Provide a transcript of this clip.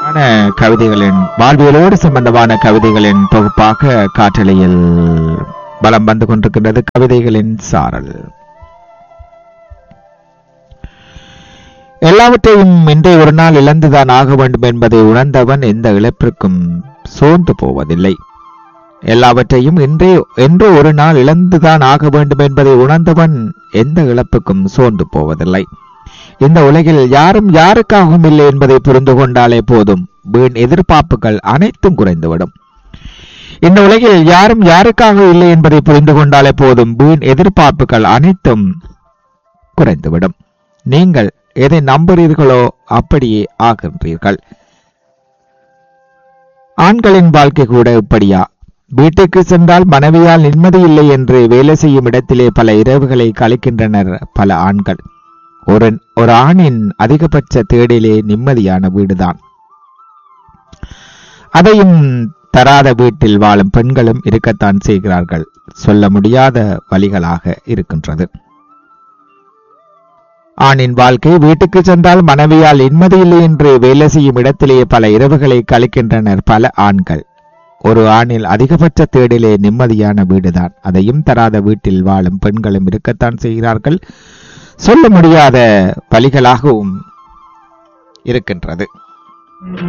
ஆன கவிதைகளின் வாழ்வியலோடு சம்பந்தமான கவிதைகளின் தொகுப்பாக காற்றலையில் பலம் வந்து கொண்டிருக்கின்றது கவிதைகளின் சாரல் எல்லாவற்றையும் இன்றைய ஒரு நாள் இழந்துதான் ஆக வேண்டும் என்பதை உணர்ந்தவன் எந்த இழப்பிற்கும் சோர்ந்து போவதில்லை எல்லாவற்றையும் இன்றே என்று ஒரு நாள் இழந்துதான் ஆக வேண்டும் என்பதை உணர்ந்தவன் எந்த இழப்புக்கும் சோர்ந்து போவதில்லை இந்த உலகில் யாரும் யாருக்காகவும் இல்லை என்பதை புரிந்து கொண்டாலே போதும் வீண் எதிர்பார்ப்புகள் அனைத்தும் குறைந்துவிடும் இந்த உலகில் யாரும் யாருக்காக இல்லை என்பதை புரிந்து கொண்டாலே போதும் வீண் எதிர்பார்ப்புகள் அனைத்தும் குறைந்துவிடும் நீங்கள் எதை நம்புகிறீர்களோ அப்படியே ஆகின்றீர்கள் ஆண்களின் வாழ்க்கை கூட இப்படியா வீட்டுக்கு சென்றால் மனைவியால் நிம்மதி இல்லை என்று வேலை செய்யும் இடத்திலே பல இரவுகளை கழிக்கின்றனர் பல ஆண்கள் ஒரு ஒரு ஆணின் அதிகபட்ச தேடலே நிம்மதியான வீடுதான் அதையும் தராத வீட்டில் வாழும் பெண்களும் இருக்கத்தான் செய்கிறார்கள் சொல்ல முடியாத வழிகளாக இருக்கின்றது ஆணின் வாழ்க்கை வீட்டுக்கு சென்றால் மனைவியால் நிம்மதியில்லை என்று வேலை செய்யும் இடத்திலேயே பல இரவுகளை கழிக்கின்றனர் பல ஆண்கள் ஒரு ஆணில் அதிகபட்ச தேடிலே நிம்மதியான வீடுதான் அதையும் தராத வீட்டில் வாழும் பெண்களும் இருக்கத்தான் செய்கிறார்கள் சொல்ல முடியாத வழிகளாகவும் இருக்கின்றது